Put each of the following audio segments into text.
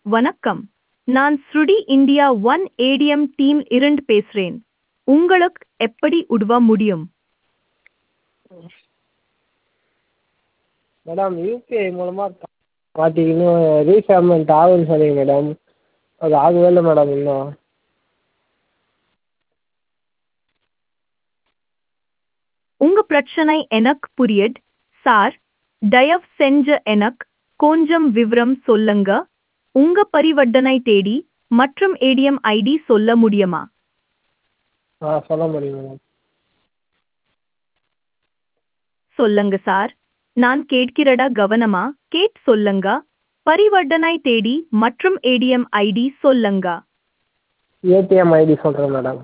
வணக்கம் நான் ஸ்ருடி இந்தியா ஒன் ஏடிஎம் டீம் இருந்து பேசுறேன் உங்களுக்கு எப்படி உதவ முடியும் மேடம் யூபிஐ மூலமாக பார்த்தீங்கன்னா ரீபேமெண்ட் ஆகும்னு சொன்னீங்க மேடம் அது ஆகவே இல்லை மேடம் இன்னும் உங்க பிரச்சனை எனக்கு புரியுது சார் தயவு செஞ்சு எனக்கு கொஞ்சம் விவரம் சொல்லுங்க உங்க பரிவர்த்தனை தேடி மற்றும் ஏடிஎம் ஐடி சொல்ல முடியுமா ஆ சொல்ல முடியும் மேடம் சொல்லுங்க சார் நான் கேட்கிறடா கவனமா கேட் சொல்லுங்க பரிவர்த்தனை தேடி மற்றும் ஏடிஎம் ஐடி சொல்லுங்க ஏடிஎம் ஐடி சொல்கிறேன் மேடம்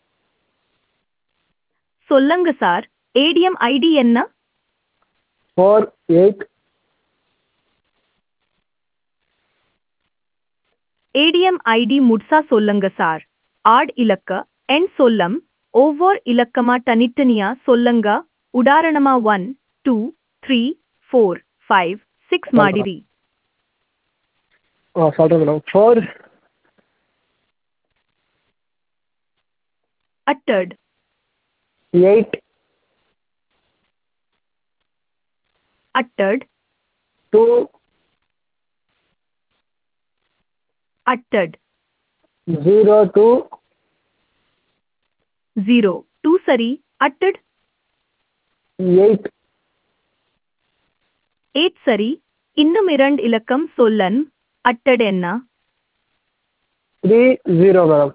சொல்லுங்க சார் ஏடிஎம் ஐடி என்ன ஃபோர் எயிட் ஏடிஎம் ஐடி முட்சா சொல்லுங்க சார் ஆட் இலக்க எண் சொல்லம் ஒவ்வொரு இலக்கமா தனித்தனியா சொல்லுங்க உதாரணமா one two three four five six ಮಾಡಿರಿ ஆ சொல்கிறேன் மேடம் ஃபோர் ಅಟ್ಟಡ್ எயிட் ಅಟ್ಟಡ್ டூ ಅಟ್ಟಡ್ ஜீரோ டூ ಝೀರೋ ಟೂ ಸರಿ ಅಟ್ಟಡ್ எயிட் ಏಟ್ ಸರಿ இன்னும் இரண்டு இலக்கம் சொல்லன் அட்டட் என்ன த்ரீ ஜீரோ மேடம்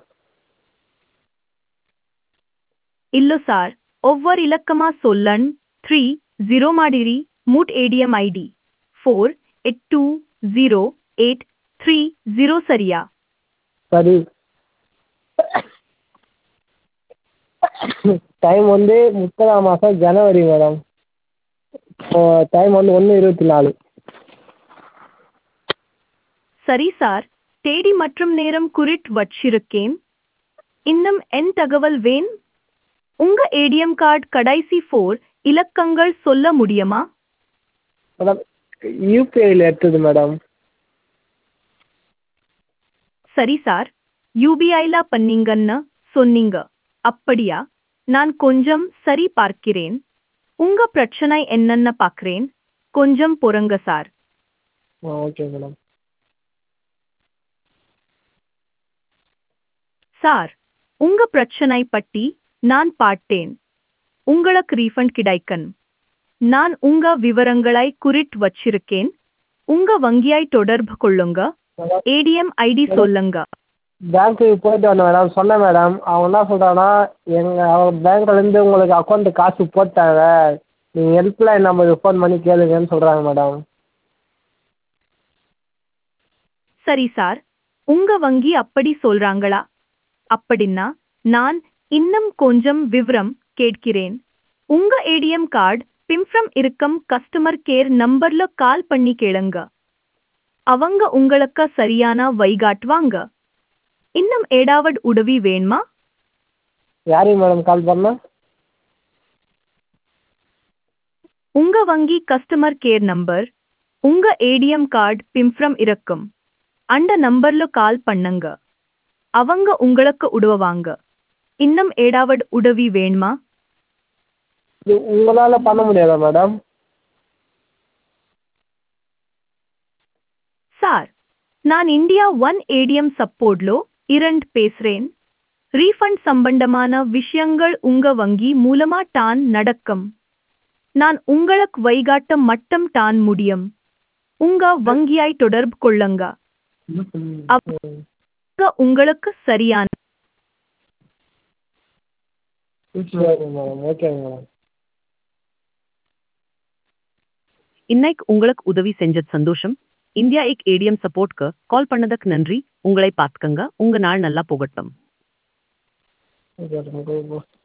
இல்லோ சார் ஒவ்வொரு இலக்கமா சொல்லன் த்ரீ ஜீரோ ಮಾಡಿರಿ ಮೂಟ್ ATM ID four eight two zero eight three zero ಸರಿಯಾ சரி டைம் வந்து முப்பதாம் மாதம் ஜனவரி மேடம் டைம் வந்து ஒன்று இருபத்தி நாலு சரி சார் தேதி மற்றும் நேரம் குறிட் வச்சிருக்கேன் இன்னும் என் தகவல் வேன் உங்க ஏடிஎம் கார்டு கடைசி ஃபோர் இலக்கங்கள் சொல்ல முடியுமா மேடம் யூபிஐயில் எடுத்தது மேடம் சரி சார் யூபிஐல பண்ணீங்கன்னு சொன்னீங்க அப்படியா நான் கொஞ்சம் சரி பார்க்கிறேன் உங்க பிரச்சனை என்னன்னு பார்க்கிறேன் கொஞ்சம் பொறுங்க சார் ஆ ஓகே மேடம் சார் உங்க பிரச்சனை பற்றி நான் பார்த்தேன் உங்களுக்கு ரீஃபண்ட் கிடைக்கன் நான் உங்க விவரங்களை குறிட் வச்சிருக்கேன் உங்க வங்கியை தொடர்பு கொள்ளுங்க மேடம் ஏடிஎம் ஐடி சொல்லுங்க பேங்க்குக்கு போயிட்டு வந்தேன் மேடம் சொன்னேன் மேடம் அவன் என்ன சொல்கிறான்னா எங்கள் அவன் பேங்க்லேருந்து உங்களுக்கு அக்கௌண்ட்டு காசு போட்டாங்க நீங்கள் ஹெல்ப்லைன் நம்பருக்கு ஃபோன் பண்ணி கேளுங்கன்னு சொல்கிறாங்க மேடம் சரி சார் உங்க வங்கி அப்படி சொல்றாங்களா அப்படின்னா நான் இன்னும் கொஞ்சம் விவரம் கேட்கிறேன் உங்க ஏடிஎம் கார்டு பிம்ஃப்ரம் இருக்கும் கஸ்டமர் கேர் நம்பர்ல கால் பண்ணி கேளுங்க அவங்க உங்களுக்கு சரியான வழிகாட்டுவாங்க இன்னும் ஏடாவது உதவி வேணுமா யாரையும் மேடம் கால் பண்ணேன் உங்க வங்கி கஸ்டமர் கேர் நம்பர் உங்க ஏடிஎம் கார்டு பிம்ஃப்ரம் இருக்கும் அந்த நம்பர்ல கால் பண்ணுங்க அவங்க உங்களுக்கு உதவுவாங்க இன்னும் ஏடாவது உதவி வேணுமா இது உங்களால் பண்ண முடியாதா மேடம் சார் நான் இந்தியா ஒன் ஏடிஎம் சப்போர்ட்லோ இரண்டு பேசுறேன் ரீஃபண்ட் சம்பந்தமான விஷயங்கள் உங்க வங்கி மூலமா தான் நடக்கும் நான் உங்களுக்கு வைகாட்ட மட்டும் தான் முடியும் உங்க வங்கியை தொடர்பு கொள்ளுங்க அவங்க உங்களுக்கு சரியான சரி மேடம் ஓகேங்க மேடம் இன்னைக்கு உங்களுக்கு உதவி செஞ்சது சந்தோஷம் இந்தியா எக் ஏடிஎம் சப்போர்ட்க்கு கால் பண்ணதுக்கு நன்றி உங்களை பார்த்துக்கங்க உங்க நாள் நல்லா போகட்டும் ஓகே மேடம்